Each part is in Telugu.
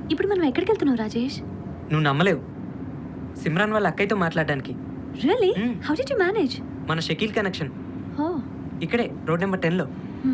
ఇప్పుడు మనం ఎక్కడికి వెళ్తున్నావు రాజేష్ నువ్వు నమ్మలేవు సిమ్రాన్ వాళ్ళ అక్కయ్యతో మాట్లాడడానికి really Hmm. How did you manage మన షకీల్ కనెక్షన్ ఓ ఇక్కడే రోడ్ నెంబర్ టెన్లో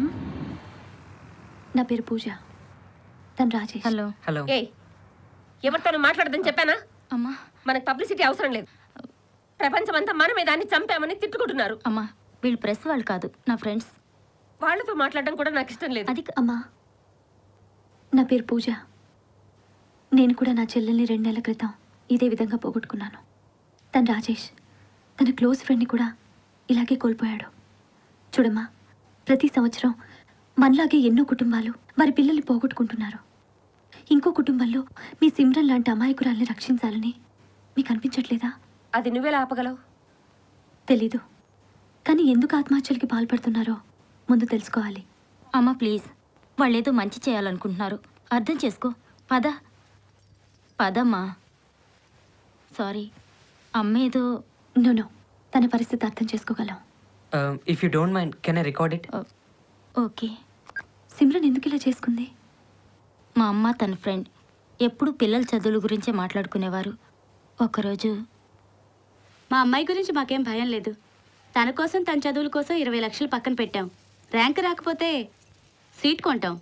నా పేరు పూజ తను రాజేష్ హలో హలో ఏయ్ ఎవరితోనూ మాట్లాడదని చెప్పానా అమ్మా మనకు పబ్లిసిటీ అవసరం లేదు ప్రపంచమంతా మనమే దాన్ని చంపామని తిట్టుకుంటున్నారు అమ్మా వీళ్ళు ప్రెస్ వాళ్ళు కాదు నా ఫ్రెండ్స్ వాళ్ళతో మాట్లాడడం కూడా నాకు ఇష్టం లేదు అది క- అమ్మా నా పేరు పూజ నేను కూడా నా చెల్లెల్ని రెండు నెలల క్రితం ఇదే విధంగా పోగొట్టుకున్నాను తను రాజేష్ తన క్లోజ్ ఫ్రెండ్ని కూడా ఇలాగే కోల్పోయాడు చూడమ్మా ప్రతి సంవత్సరం మనలాగే ఎన్నో కుటుంబాలు వారి పిల్లల్ని పోగొట్టుకుంటున్నారు ఇంకో కుటుంబంలో మీ సిమ్రన్ లాంటి అమాయకురాల్ని రక్షించాలని మీకు అనిపించట్లేదా అది నువ్వెలా ఆపగలవు తెలీదు కానీ ఎందుకు ఆత్మహత్యలకి పాల్పడుతున్నారో ముందు తెలుసుకోవాలి అమ్మా ప్లీజ్ వాళ్ళేదో మంచి చేయాలనుకుంటున్నారు అర్థం చేసుకో పద పదమ్మా సారీ అమ్మ ఏదో నో నో తన పరిస్థితి అర్థం చేసుకోగలం if you don't mind can I record it o- okay Simran ఎందుకు ఇలా చేసుకుంది మా అమ్మ తన ఫ్రెండ్ ఎప్పుడు పిల్లల చదువుల గురించే మాట్లాడుకునేవారు ఒకరోజు మా అమ్మాయి గురించి మాకేం భయం లేదు తన కోసం తన చదువుల కోసం ఇరవై లక్షలు పక్కన పెట్టాం ర్యాంక్ రాకపోతే సీట్ కొంటాం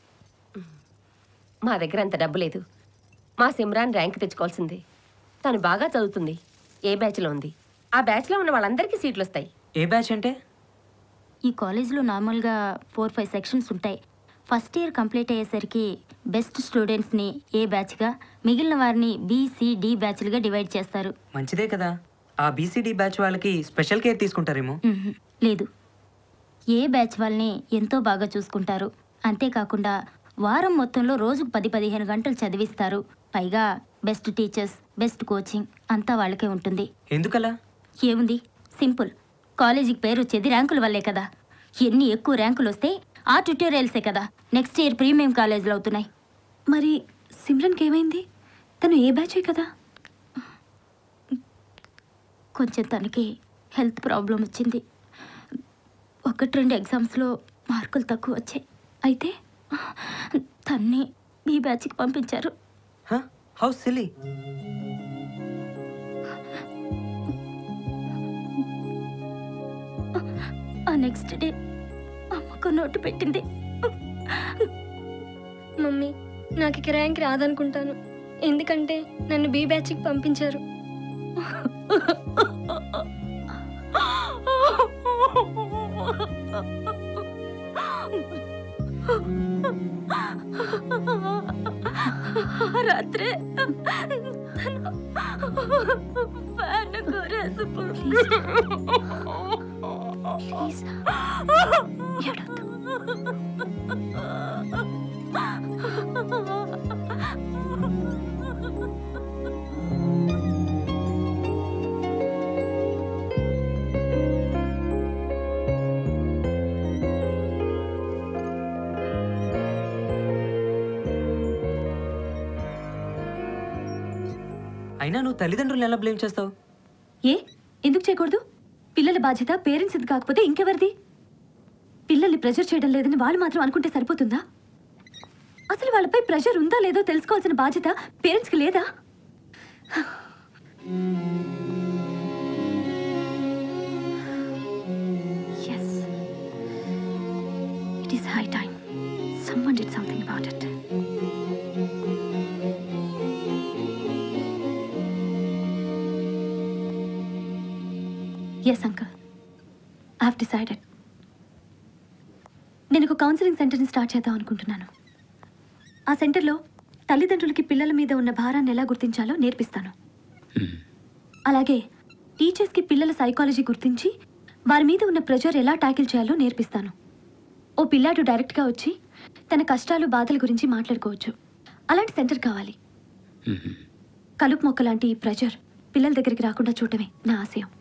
మా దగ్గర అంత డబ్బు లేదు మా సిమ్రాన్ ర్యాంక్ తెచ్చుకోవాల్సిందే తను బాగా చదువుతుంది ఏ బ్యాచ్లో ఉంది ఆ బ్యాచ్లో ఉన్న వాళ్ళందరికీ సీట్లు వస్తాయి ఏ బ్యాచ్ అంటే ఈ కాలేజ్లో నార్మల్గా ఫోర్ ఫైవ్ సెక్షన్స్ ఉంటాయి ఫస్ట్ ఇయర్ కంప్లీట్ అయ్యేసరికి బెస్ట్ స్టూడెంట్స్ని ఏ బ్యాచ్గా మిగిలిన వారిని బీసీ డి బ్యాచ్లుగా డివైడ్ చేస్తారు మంచిదే కదా ఆ బీసీడీ బ్యాచ్ వాళ్ళకి స్పెషల్ కేర్ తీసుకుంటారేమో మ్మ్. లేదు ఏ బ్యాచ్ వాళ్ళని ఎంతో బాగా చూసుకుంటారు అంతేకాకుండా వారం మొత్తంలో రోజుకు పది పదిహేను గంటలు చదివిస్తారు పైగా బెస్ట్ టీచర్స్ బెస్ట్ కోచింగ్ అంతా వాళ్ళకే ఉంటుంది ఎందుకలా ఏముంది సింపుల్ కాలేజీకి పేరు వచ్చేది ర్యాంకుల వల్లే కదా ఎన్ని ఎక్కువ ర్యాంకులు వస్తే ఆ ట్యూటోరియల్సే కదా నెక్స్ట్ ఇయర్ ప్రీమియం కాలేజీలు అవుతున్నాయి మరి సిమ్రన్కి ఏమైంది తను ఏ బ్యాచే కదా కొంచెం తనకి హెల్త్ ప్రాబ్లం వచ్చింది ఒకటి రెండు ఎగ్జామ్స్లో మార్కులు తక్కువ వచ్చాయి అయితే తన్ని మీ బ్యాచ్కి పంపించారు హౌ సిలీ ఆ నెక్స్ట్ డే అమ్మకు నోటు పెట్టింది మమ్మీ నాకు ఇక ర్యాంక్ రాదనుకుంటాను ఎందుకంటే నన్ను బీ బ్యాచ్కి పంపించారు రాత్రే ఫ్యాన్ కూరేసుకుంది ప్లీజ్ ఏడవద్దు అయినా నువ్వు తల్లిదండ్రులను ఎలా బ్లేమ్ చేస్తావు ఏ ఎందుకు చేయకూడదు పిల్లల బాధ్యత పేరెంట్స్ ఇది కాకపోతే ఇంకెవరిది పిల్లల్ని ప్రెషర్ చేయడం లేదని వాళ్ళు మాత్రం అనుకుంటే సరిపోతుందా అసలు వాళ్ళపై ప్రెషర్ ఉందా లేదో తెలుసుకోవాల్సిన బాధ్యత పేరెంట్స్కి లేదా yes it is high time someone did something about it yes uncle I have decided నేను ఒక కౌన్సిలింగ్ సెంటర్ని స్టార్ట్ చేద్దాం అనుకుంటున్నాను ఆ సెంటర్లో తల్లిదండ్రులకి పిల్లల మీద ఉన్న భారాన్ని ఎలా గుర్తించాలో నేర్పిస్తాను అలాగే టీచర్స్కి పిల్లల సైకాలజీ గుర్తించి వారి మీద ఉన్న ప్రెషర్ ఎలా ట్యాకిల్ చేయాలో నేర్పిస్తాను ఓ పిల్లాడు డైరెక్ట్గా వచ్చి తన కష్టాలు బాధల గురించి మాట్లాడుకోవచ్చు అలాంటి సెంటర్ కావాలి కలుపు మొక్క లాంటి ఈ ప్రెషర్ పిల్లల దగ్గరికి రాకుండా చూడటమే నా ఆశయం